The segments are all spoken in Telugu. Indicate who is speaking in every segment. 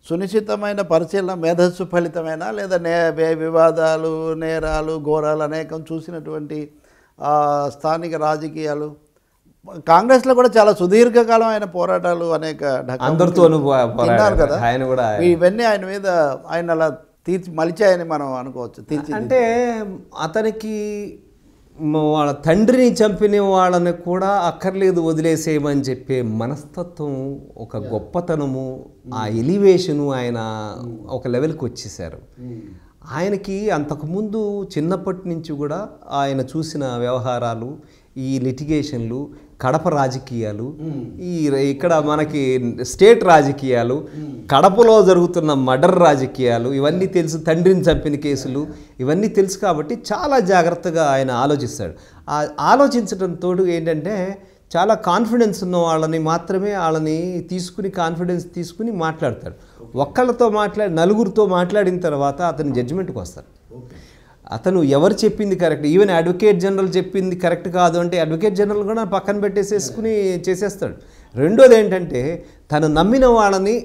Speaker 1: సునిశ్చితమైన పరిశీలన మేధస్సు ఫలితమైన లేదా నే వే- వివాదాలు నేరాలు ఘోరాలు అనేకం చూసినటువంటి ఆ, స్థానిక రాజకీయాలు కాంగ్రెస్లో కూడా చాలా సుదీర్ఘకాలం ఆయన పోరాటాలు అనేక ఢకా
Speaker 2: అందరితోనూ పో-
Speaker 1: విన్నారు
Speaker 2: పోరాడారు.
Speaker 1: కదా
Speaker 2: ఆయన కూడా
Speaker 1: ఇవన్నీ ఆయన మీద ఆయన అలా తీర్చి మలిచాయని మనం అనుకోవచ్చు తీర్చి
Speaker 2: అంటే అతనికి మ- వాళ్ళ తండ్రిని చంపిన వాళ్ళని కూడా అక్కర్లేదు వదిలేసేయమని చెప్పే మనస్తత్వం ఒక గొప్పతనము ఆ ఎలివేషను ఆయన ఒక లెవెల్కి వచ్చేసారు ఆయనకి అంతకుముందు చిన్నప్పటి నుంచి కూడా ఆయన చూసిన వ్యవహారాలు ఈ లిటిగేషన్లు కడప రాజకీయాలు ఈ ర- ఇక్కడ మనకి స్టేట్ రాజకీయాలు కడపలో జరుగుతున్న మర్డర్ రాజకీయాలు ఇవన్నీ తెలుసు తండ్రిని చంపిన కేసులు ఇవన్నీ తెలుసు కాబట్టి చాలా జాగ్రత్తగా ఆయన ఆలోచిస్తాడు ఆ ఆలోచించడం తోడు ఏంటంటే చాలా కాన్ఫిడెన్స్ ఉన్న వాళ్ళని మాత్రమే వాళ్ళని తీసుకుని కాన్ఫిడెన్స్ తీసుకుని మాట్లాడతాడు ఒక్కళ్ళతో మాట్లాడి నలుగురితో మాట్లాడిన తర్వాత అతని జడ్జిమెంట్కి వస్తాడు అతను ఎవరు చెప్పింది కరెక్ట్ ఈవెన్ అడ్వకేట్ జనరల్ చెప్పింది కరెక్ట్ కాదు అంటే అడ్వకేట్ జనరల్ కూడా పక్కన పెట్టేసేసుకుని చేసేస్తాడు రెండోది ఏంటంటే తను నమ్మిన వాళ్ళని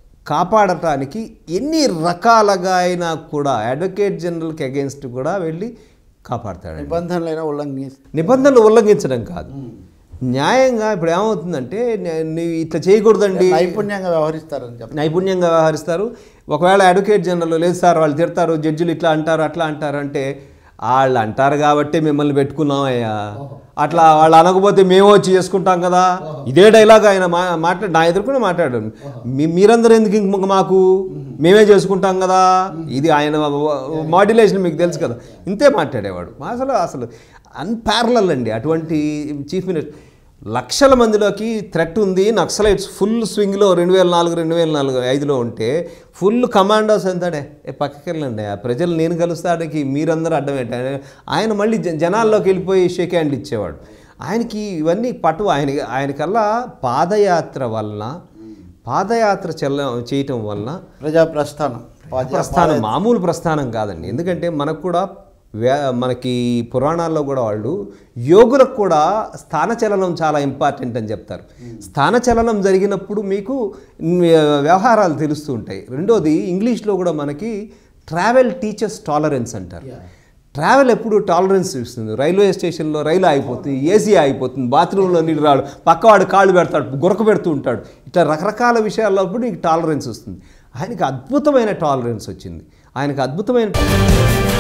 Speaker 2: కాపాడటానికి ఎన్ని రకాలుగా అయినా కూడా అడ్వకేట్ జనరల్కి అగేన్స్ట్ కూడా వెళ్ళి కాపాడతాడు
Speaker 1: నిబంధనలైనా ఉల్లంఘిస్తే
Speaker 2: నిబంధనలు ఉల్లంఘించడం కాదు న్యాయంగా ఇప్పుడు ఏమవుతుందంటే నే- నీ- ఇట్లా చేయకూడదండి
Speaker 1: నైపుణ్యంగా వ్యవహరిస్తారని చెప్పి
Speaker 2: నైపుణ్యంగా వ్యవహరిస్తారు ఒకవేళ అడ్వకేట్ జనరల్ లేదు సార్ వాళ్ళు తిడతారు జడ్జిలు ఇట్లా అంటారు అట్లా అంటారు అంటే వాళ్ళు అంటారు కాబట్టి మిమ్మల్ని పెట్టుకున్నామయ్యా అట్లా వాళ్ళు అనకపోతే మేము వచ్చి చేసుకుంటాం కదా ఇదే డైలాగ్ ఆయన మా మాట్లాడు నా ఎదురుకునే మాట్లాడాడు మీ మీరందరూ ఎందుకు ఇంక మాకు మేమే చేసుకుంటాం కదా ఇది ఆయన మాడ్యులేషన్ మీకు తెలుసు కదా ఇంతే మాట్లాడేవాడు అసలు అసలు అన్పారలల్ అండి అటువంటి చీఫ్ మినిస్టర్ లక్షల మందిలోకి థ్రెట్ ఉంది నక్సలైట్స్ ఫుల్ స్వింగ్లో రెండు వేల నాలుగు రెండు వేల నాలుగు ఐదులో ఉంటే ఫుల్ కమాండోస్ ఎంతాడే ఏ పక్కకి వెళ్ళండి ఆ ప్రజలు నేను కలుస్తానికి మీరందరూ అడ్డం ఏంటి ఆయన మళ్ళీ జ- జనాల్లోకి వెళ్ళిపోయి షేక్ హ్యాండ్ ఇచ్చేవాడు ఆయనకి ఇవన్నీ పటు ఆయన ఆయనకల్లా పాదయాత్ర వలన పాదయాత్ర చెల్ల చేయటం వలన
Speaker 1: ప్రజా ప్రస్థానం
Speaker 2: ప్రస్థానం మామూలు ప్రస్థానం కాదండి ఎందుకంటే మనకు కూడా వ్యా మనకి పురాణాల్లో కూడా వాళ్ళు యోగులకు కూడా స్థానచలనం చాలా ఇంపార్టెంట్ అని చెప్తారు స్థానచలనం జరిగినప్పుడు మీకు వ్యవహారాలు తెలుస్తూ ఉంటాయి రెండోది ఇంగ్లీష్లో కూడా మనకి ట్రావెల్ టీచర్స్ టాలరెన్స్ అంటారు ట్రావెల్ ఎప్పుడు టాలరెన్స్ చూస్తుంది రైల్వే స్టేషన్లో రైలు ఆగిపోతుంది ఏసీ ఆగిపోతుంది బాత్రూంలో నీళ్ళు రాడు పక్కవాడు కాళ్ళు పెడతాడు గురక పెడుతూ ఉంటాడు ఇట్లా రకరకాల విషయాల్లో నీకు టాలరెన్స్ వస్తుంది ఆయనకి అద్భుతమైన టాలరెన్స్ వచ్చింది ఆయనకు అద్భుతమైన